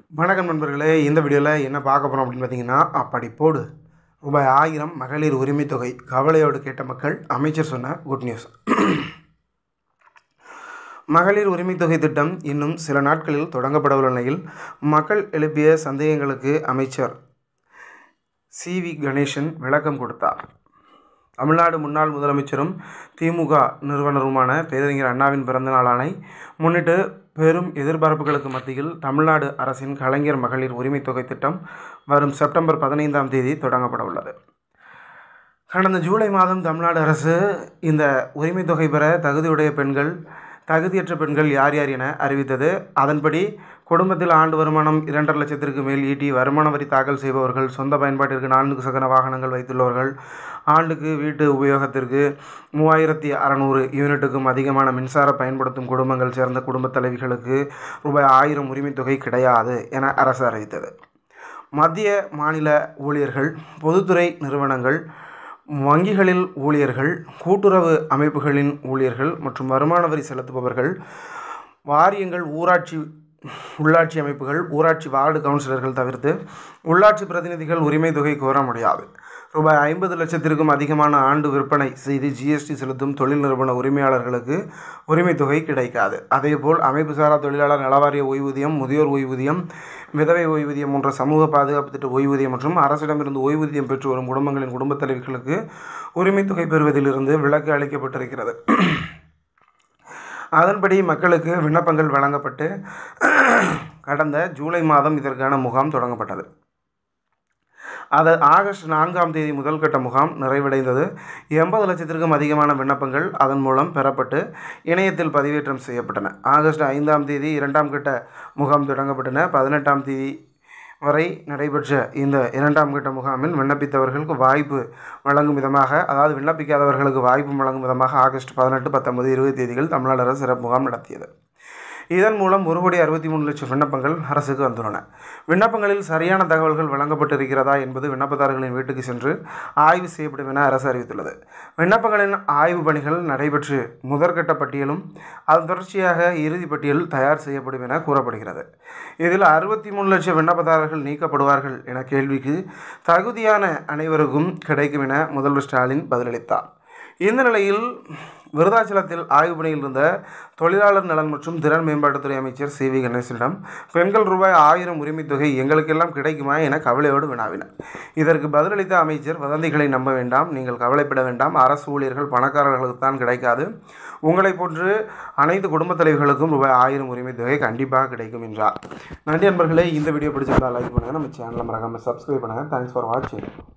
வணக்கம் நண்பர்களே இந்த வீடியோவில் என்ன பார்க்க போகிறோம் அப்படின்னு பார்த்தீங்கன்னா அப்படி போடு ரூபாய் ஆயிரம் மகளிர் உரிமைத் தொகை கவலையோடு கேட்ட மக்கள் அமைச்சர் சொன்ன குட் நியூஸ் மகளிர் உரிமைத் தொகை திட்டம் இன்னும் சில நாட்களில் தொடங்கப்படவுள்ள நிலையில் மக்கள் எழுப்பிய சந்தேகங்களுக்கு அமைச்சர் சி வி கணேசன் விளக்கம் கொடுத்தார் தமிழ்நாடு முன்னாள் முதலமைச்சரும் திமுக நிறுவனருமான பேரறிஞர் அண்ணாவின் பிறந்த நாளானை முன்னிட்டு பெரும் எதிர்பார்ப்புகளுக்கு மத்தியில் தமிழ்நாடு அரசின் கலைஞர் மகளிர் உரிமைத் தொகை திட்டம் வரும் செப்டம்பர் பதினைந்தாம் தேதி தொடங்கப்பட உள்ளது கடந்த ஜூலை மாதம் தமிழ்நாடு அரசு இந்த உரிமைத் தொகை பெற தகுதியுடைய பெண்கள் தகுதியற்ற பெண்கள் யார் யார் என அறிவித்தது அதன்படி குடும்பத்தில் ஆண்டு வருமானம் இரண்டரை லட்சத்திற்கு மேல் ஈட்டி வருமான வரி தாக்கல் செய்பவர்கள் சொந்த பயன்பாட்டிற்கு நான்கு சக்கர வாகனங்கள் வைத்துள்ளவர்கள் ஆண்டுக்கு வீட்டு உபயோகத்திற்கு மூவாயிரத்தி அறநூறு யூனிட்டுக்கும் அதிகமான மின்சார பயன்படுத்தும் குடும்பங்கள் சேர்ந்த குடும்பத் தலைவிகளுக்கு ரூபாய் ஆயிரம் உரிமைத் தொகை கிடையாது என அரசு அறிவித்தது மத்திய மாநில ஊழியர்கள் பொதுத்துறை நிறுவனங்கள் வங்கிகளில் ஊழியர்கள் கூட்டுறவு அமைப்புகளின் ஊழியர்கள் மற்றும் வருமான வரி செலுத்துபவர்கள் வாரியங்கள் ஊராட்சி உள்ளாட்சி அமைப்புகள் ஊராட்சி வார்டு கவுன்சிலர்கள் தவிர்த்து உள்ளாட்சி பிரதிநிதிகள் உரிமை தொகை கோர முடியாது ரூபாய் ஐம்பது லட்சத்திற்கும் அதிகமான ஆண்டு விற்பனை செய்து ஜிஎஸ்டி செலுத்தும் தொழில் நிறுவன உரிமையாளர்களுக்கு உரிமைத் தொகை கிடைக்காது அதேபோல் அமைப்புசாரா தொழிலாளர் நலவாரிய ஓய்வூதியம் முதியோர் ஓய்வூதியம் விதவை ஓய்வூதியம் போன்ற சமூக பாதுகாப்பு திட்ட ஓய்வூதியம் மற்றும் அரசிடமிருந்து ஓய்வூதியம் பெற்று வரும் குடும்பங்களின் குடும்பத் தலைவிகளுக்கு உரிமைத் தொகை பெறுவதிலிருந்து விலக்கு அளிக்கப்பட்டிருக்கிறது அதன்படி மக்களுக்கு விண்ணப்பங்கள் வழங்கப்பட்டு கடந்த ஜூலை மாதம் இதற்கான முகாம் தொடங்கப்பட்டது அது ஆகஸ்ட் நான்காம் தேதி முதல் கட்ட முகாம் நிறைவடைந்தது எண்பது லட்சத்திற்கும் அதிகமான விண்ணப்பங்கள் அதன் மூலம் பெறப்பட்டு இணையத்தில் பதிவேற்றம் செய்யப்பட்டன ஆகஸ்ட் ஐந்தாம் தேதி இரண்டாம் கட்ட முகாம் தொடங்கப்பட்டன பதினெட்டாம் தேதி வரை நடைபெற்ற இந்த இரண்டாம் கட்ட முகாமில் விண்ணப்பித்தவர்களுக்கு வாய்ப்பு வழங்கும் விதமாக அதாவது விண்ணப்பிக்காதவர்களுக்கு வாய்ப்பு வழங்கும் விதமாக ஆகஸ்ட் பதினெட்டு பத்தொன்பது இருபது தேதிகள் தமிழ்நாடு அரசு சிறப்பு முகாம் நடத்தியது இதன் மூலம் ஒரு கோடி அறுபத்தி மூணு லட்சம் விண்ணப்பங்கள் அரசுக்கு வந்துள்ளன விண்ணப்பங்களில் சரியான தகவல்கள் வழங்கப்பட்டிருக்கிறதா என்பது விண்ணப்பதாரர்களின் வீட்டுக்கு சென்று ஆய்வு செய்யப்படும் என அரசு அறிவித்துள்ளது விண்ணப்பங்களின் ஆய்வு பணிகள் நடைபெற்று முதற்கட்ட பட்டியலும் அதன் தொடர்ச்சியாக இறுதி பட்டியல் தயார் செய்யப்படும் என கூறப்படுகிறது இதில் அறுபத்தி மூணு லட்சம் விண்ணப்பதாரர்கள் நீக்கப்படுவார்கள் என கேள்விக்கு தகுதியான அனைவருக்கும் கிடைக்கும் என முதல்வர் ஸ்டாலின் பதிலளித்தார் இந்த நிலையில் விருதாச்சலத்தில் ஆய்வு பணியில் இருந்த தொழிலாளர் நலன் மற்றும் திறன் மேம்பாட்டுத்துறை அமைச்சர் சி வி கணேசனிடம் பெண்கள் ரூபாய் ஆயிரம் உரிமைத் தொகை எங்களுக்கெல்லாம் கிடைக்குமா என கவலையோடு வினாவினார் இதற்கு பதிலளித்த அமைச்சர் வதந்திகளை நம்ப வேண்டாம் நீங்கள் கவலைப்பட வேண்டாம் அரசு ஊழியர்கள் பணக்காரர்களுக்கு தான் கிடைக்காது உங்களை போன்று அனைத்து குடும்பத் தலைவர்களுக்கும் ரூபாய் ஆயிரம் உரிமைத் தொகை கண்டிப்பாக கிடைக்கும் என்றார் நன்றி நண்பர்களே இந்த வீடியோ பிடிச்சிருந்தா லைக் பண்ணுங்கள் நம்ம சேனலை மறக்காமல் சப்ஸ்கிரைப் பண்ணுங்கள் தேங்க்ஸ் ஃபார் வாட்சிங்